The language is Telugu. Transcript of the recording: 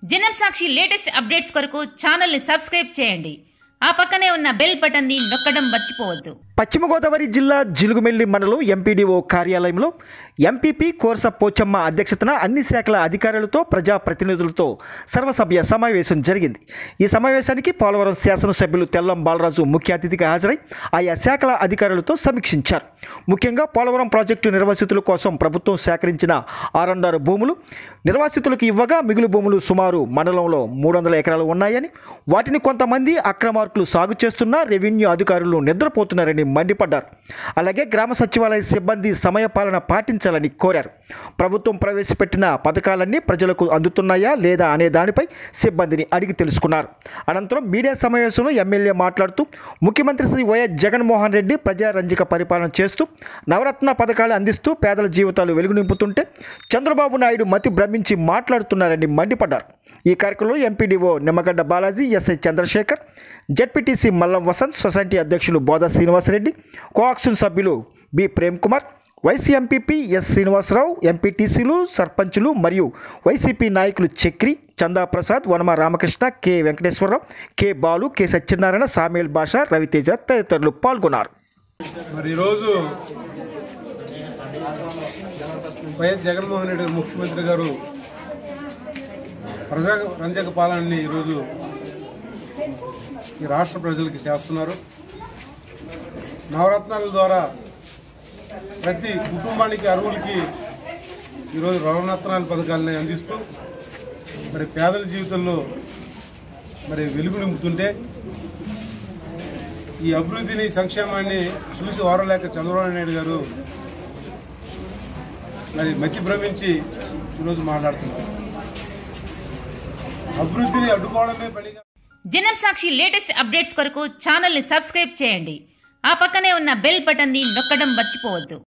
జనం సాక్షి లేటెస్ట్ అప్డేట్స్ కొరకు ఛానల్ని సబ్స్క్రైబ్ చేయండి ఆ పక్కనే ఉన్న బెల్ బటన్ని నొక్కడం మర్చిపోవద్దు పశ్చిమ గోదావరి జిల్లా జిలుగుమెల్లి మండలం ఎంపీడీఓ కార్యాలయంలో ఎంపీపీ కోర్స పోచమ్మ అధ్యక్షతన అన్ని శాఖల అధికారులతో ప్రజాప్రతినిధులతో సర్వసభ్య సమావేశం జరిగింది ఈ సమావేశానికి పోలవరం శాసనసభ్యులు తెల్లం బాలరాజు ముఖ్య అతిథిగా హాజరై ఆయా శాఖల అధికారులతో సమీక్షించారు ముఖ్యంగా పోలవరం ప్రాజెక్టు నిర్వాసితుల కోసం ప్రభుత్వం సేకరించిన ఆరండారు భూములు నిర్వాసితులకు ఇవ్వగా మిగులు భూములు సుమారు మండలంలో మూడు వందల ఎకరాలు ఉన్నాయని వాటిని కొంతమంది అక్రమార్కులు సాగు చేస్తున్నా రెవెన్యూ అధికారులు నిద్రపోతున్నారని మండిపడ్డారు అలాగే గ్రామ సచివాలయ సిబ్బంది సమయపాలన పాటించాలని కోరారు ప్రభుత్వం ప్రవేశపెట్టిన పథకాలన్నీ ప్రజలకు అందుతున్నాయా లేదా అనే దానిపై సిబ్బందిని అడిగి తెలుసుకున్నారు అనంతరం మీడియా సమావేశంలో ఎమ్మెల్యే మాట్లాడుతూ ముఖ్యమంత్రి శ్రీ వైఎస్ జగన్మోహన్ రెడ్డి ప్రజారంజక పరిపాలన చేస్తూ నవరత్న పథకాలు అందిస్తూ పేదల జీవితాలు వెలుగు నింపుతుంటే చంద్రబాబు నాయుడు మతి భ్రమించి మాట్లాడుతున్నారని మండిపడ్డారు ఈ కార్యక్రమంలో MPDO Nimmagadda Balaji SI Chandrasekhar ZPTC Mallam Vasanth society అధ్యక్షులు బోధ శ్రీనివాసరెడ్డి కోఆక్షన్ సభ్యులు B Prem Kumar YC MPP S Srinivasarao ఎంపీటీసీలు సర్పంచులు మరియు వైసీపీ నాయకులు Chakri Chanda Prasad Vanama Ramakrishna K Venkateswararao K Balu K Satyanarayana Samuel Basha Raviteja తదితరులు పాల్గొన్నారు మరి ఈరోజు వైఎస్ జగన్మోహన్ రెడ్డి గారు ముఖ్యమంత్రి గారు ప్రజా రంజక పాలనని ఈరోజు ఈ రాష్ట్ర ప్రజలకి చేస్తున్నారు నవరత్నాల ద్వారా ప్రతి కుటుంబానికి అరువులకి ఈరోజు నవరత్నాల పథకాలని అందిస్తూ మరి పేదల జీవితంలో మరి వెలుగు నింపుతుంటే ఈ అభివృద్ధిని సంక్షేమాన్ని చూసి వారలేక చంద్రబాబు నాయుడు గారు మరి మతి భ్రమించి ఈరోజు మాట్లాడుతున్నారు అభివృద్ధిని అడ్డుకోవడమే పనిగా జనం సాక్షి లేటెస్ట్ అప్డేట్స్ కొరకు ఛానల్ని సబ్స్క్రైబ్ చేయండి ఆ పక్కనే ఉన్న బెల్ బటన్ని నొక్కడం మర్చిపోవద్దు